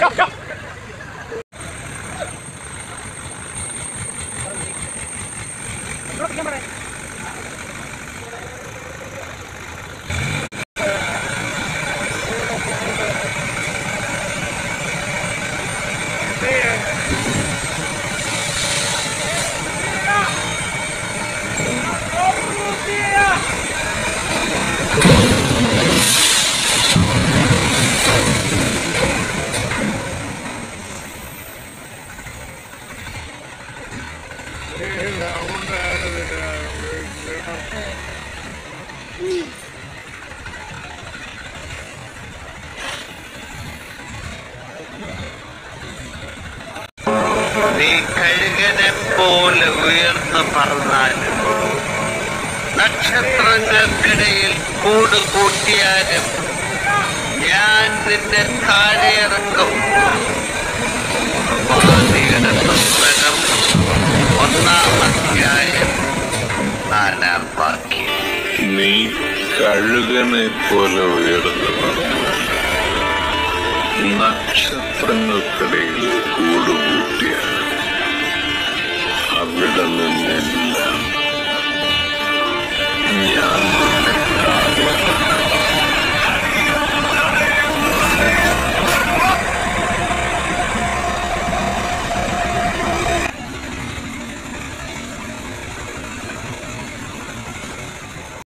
നീ കഴുകനെ പോലെ ഉയർന്നു പറഞ്ഞാലും നക്ഷത്രങ്ങൾക്കിടയിൽ കൂട് കൂട്ടിയാലും ഞാൻ നിന്നെ താഴെ ഇറക്കും പ്രവാദികളുടെ പുസ്തകം ഒന്നാം അധ്യായം നാലാം വാക്യം നീ കഴുകനെ പോലെ ഉയർന്നു നക്ഷത്രങ്ങൾക്കിടയിൽ കൂടുകൂട്ടിയ അവിടെ നിന്നെല്ലാം ഞാൻ